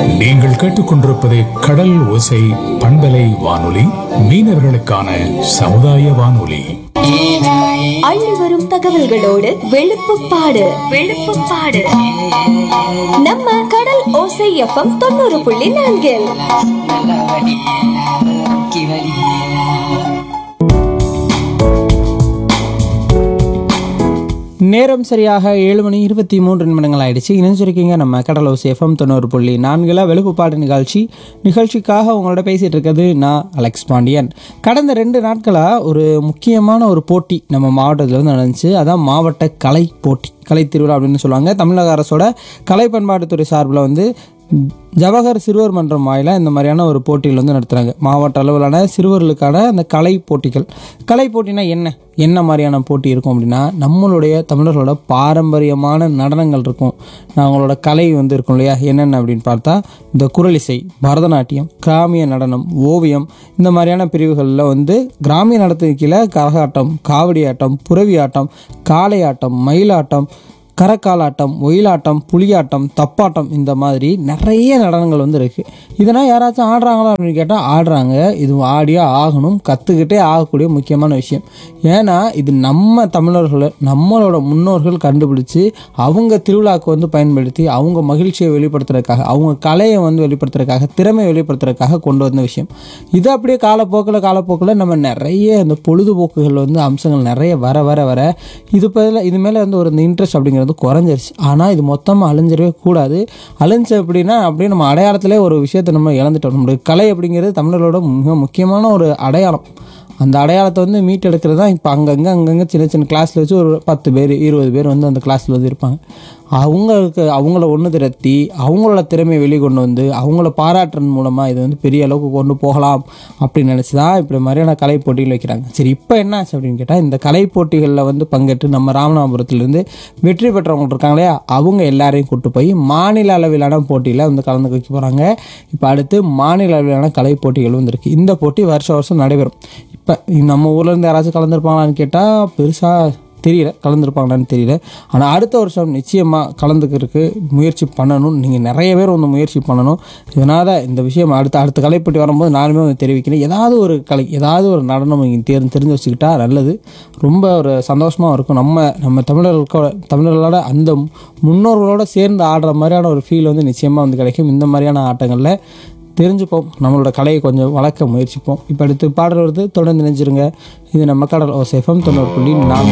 நீங்கள் கேட்டுக்கொண்டிருப்பது கடல் ஓசை பண்பலை வானொலி மீனவர்களுக்கான சமுதாய வானொலி அள்ளி வரும் தகவல்களோடு வெளுப்புப்பாடு வெளுப்புப்பாடு நம்ம கடல் ஓசை எஃப்எம் தொண்ணூறு புள்ளி நான்கில் நேரம் சரியாக ஏழு மணி இருபத்தி மூன்று நிமிடங்கள் ஆயிடுச்சு இணைஞ்சிருக்கீங்க நம்ம கடலோசி எஃப்எம் தொண்ணூறு புள்ளி நான்கில் வெளுப்புப்பாடு நிகழ்ச்சி நிகழ்ச்சிக்காக உங்களோட பேசிகிட்டு இருக்கிறது நான் அலெக்ஸ் பாண்டியன் கடந்த ரெண்டு நாட்களாக ஒரு முக்கியமான ஒரு போட்டி நம்ம மாவட்டத்தில் வந்து நடந்துச்சு அதான் மாவட்ட கலை போட்டி கலை திருவிழா அப்படின்னு சொல்லுவாங்க தமிழக அரசோட கலை பண்பாட்டுத்துறை சார்பில் வந்து ஜவஹர் சிறுவர் மன்றம் வாயிலாக இந்த மாதிரியான ஒரு போட்டிகள் வந்து நடத்துகிறாங்க மாவட்ட அளவிலான சிறுவர்களுக்கான அந்த கலை போட்டிகள் கலை போட்டினா என்ன என்ன மாதிரியான போட்டி இருக்கும் அப்படின்னா நம்மளுடைய தமிழர்களோட பாரம்பரியமான நடனங்கள் இருக்கும் அவங்களோட கலை வந்து இருக்கும் இல்லையா என்னென்ன அப்படின்னு பார்த்தா இந்த குரலிசை பரதநாட்டியம் கிராமிய நடனம் ஓவியம் இந்த மாதிரியான பிரிவுகளில் வந்து கிராமிய நடனத்துக்கு கீழே கரகாட்டம் காவடி ஆட்டம் புறவி ஆட்டம் காளை ஆட்டம் மயிலாட்டம் கரக்காலாட்டம் ஒயிலாட்டம் புலியாட்டம் தப்பாட்டம் இந்த மாதிரி நிறைய நடனங்கள் வந்து இருக்குது இதெல்லாம் யாராச்சும் ஆடுறாங்களா அப்படின்னு கேட்டால் ஆடுறாங்க இது ஆடியே ஆகணும் கற்றுக்கிட்டே ஆகக்கூடிய முக்கியமான விஷயம் ஏன்னா இது நம்ம தமிழர்களை நம்மளோட முன்னோர்கள் கண்டுபிடிச்சு அவங்க திருவிழாவுக்கு வந்து பயன்படுத்தி அவங்க மகிழ்ச்சியை வெளிப்படுத்துறதுக்காக அவங்க கலையை வந்து வெளிப்படுத்துறதுக்காக திறமையை வெளிப்படுத்துறதுக்காக கொண்டு வந்த விஷயம் இது அப்படியே காலப்போக்கில் காலப்போக்கில் நம்ம நிறைய இந்த பொழுதுபோக்குகள் வந்து அம்சங்கள் நிறைய வர வர வர இது பதில் இது மேலே வந்து ஒரு இந்த இன்ட்ரெஸ்ட் அப்படிங்கிறது குறைஞ்சிருச்சு ஆனால் இது மொத்தமாக அழிஞ்சிடவே கூடாது அழிஞ்சு அப்படின்னா அப்படியே நம்ம அடையாளத்திலே ஒரு விஷயத்தை நம்ம இழந்துட்டோம் நம்மளுடைய கலை அப்படிங்கிறது தமிழர்களோட மிக முக்கியமான ஒரு அடையாளம் அந்த அடையாளத்தை வந்து மீட்டெடுக்கிறது தான் இப்போ அங்கங்கே அங்கங்கே சின்ன சின்ன கிளாஸில் வச்சு ஒரு பத்து பேர் இருபது பேர் வந்து அந்த கிளாஸில் வந்து இருப்பாங்க அவங்களுக்கு அவங்கள ஒன்று திரட்டி அவங்களோட திறமையை வெளிக்கொண்டு வந்து அவங்கள பாராட்டுறது மூலமாக இது வந்து பெரிய அளவுக்கு கொண்டு போகலாம் அப்படின்னு நினச்சி தான் இப்படி மாதிரியான கலை போட்டிகள் வைக்கிறாங்க சரி இப்போ என்ன ஆச்சு அப்படின்னு கேட்டால் இந்த கலை போட்டிகளில் வந்து பங்கேற்று நம்ம ராமநாதபுரத்துலேருந்து வெற்றி பெற்றவங்க இருக்காங்க இல்லையா அவங்க எல்லாரையும் கூட்டு போய் மாநில அளவிலான போட்டியில் வந்து கலந்து வைக்க போகிறாங்க இப்போ அடுத்து மாநில அளவிலான கலை போட்டிகள் வந்து இருக்குது இந்த போட்டி வருஷம் வருஷம் நடைபெறும் இப்போ நம்ம ஊர்லேருந்து யாராச்சும் கலந்துருப்பாங்களான்னு கேட்டால் பெருசாக தெரியல கலந்துருப்பாங்களான்னு தெரியல ஆனால் அடுத்த வருஷம் நிச்சயமாக கலந்துக்கிறதுக்கு முயற்சி பண்ணணும் நீங்கள் நிறைய பேர் வந்து முயற்சி பண்ணணும் இதனால் இந்த விஷயம் அடுத்த அடுத்த கலைப்பட்டி வரும்போது நானுமே வந்து தெரிவிக்கிறேன் ஏதாவது ஒரு கலை ஏதாவது ஒரு நடனம் நீங்கள் தேர்ந்து தெரிஞ்சு வச்சுக்கிட்டா நல்லது ரொம்ப ஒரு சந்தோஷமாக இருக்கும் நம்ம நம்ம தமிழர்களுக்கோட தமிழர்களோட அந்த முன்னோர்களோட சேர்ந்து ஆடுற மாதிரியான ஒரு ஃபீல் வந்து நிச்சயமாக வந்து கிடைக்கும் இந்த மாதிரியான ஆட்டங்களில் தெரிஞ்சுப்போம் நம்மளோட கலையை கொஞ்சம் வளர்க்க முயற்சிப்போம் இப்போ அடுத்து பாடல் வருது தொடர்ந்து நினைச்சிருங்க இது நம்ம கடல் ஓ செஃபம் தொண்ணூறு புள்ளி நான்கு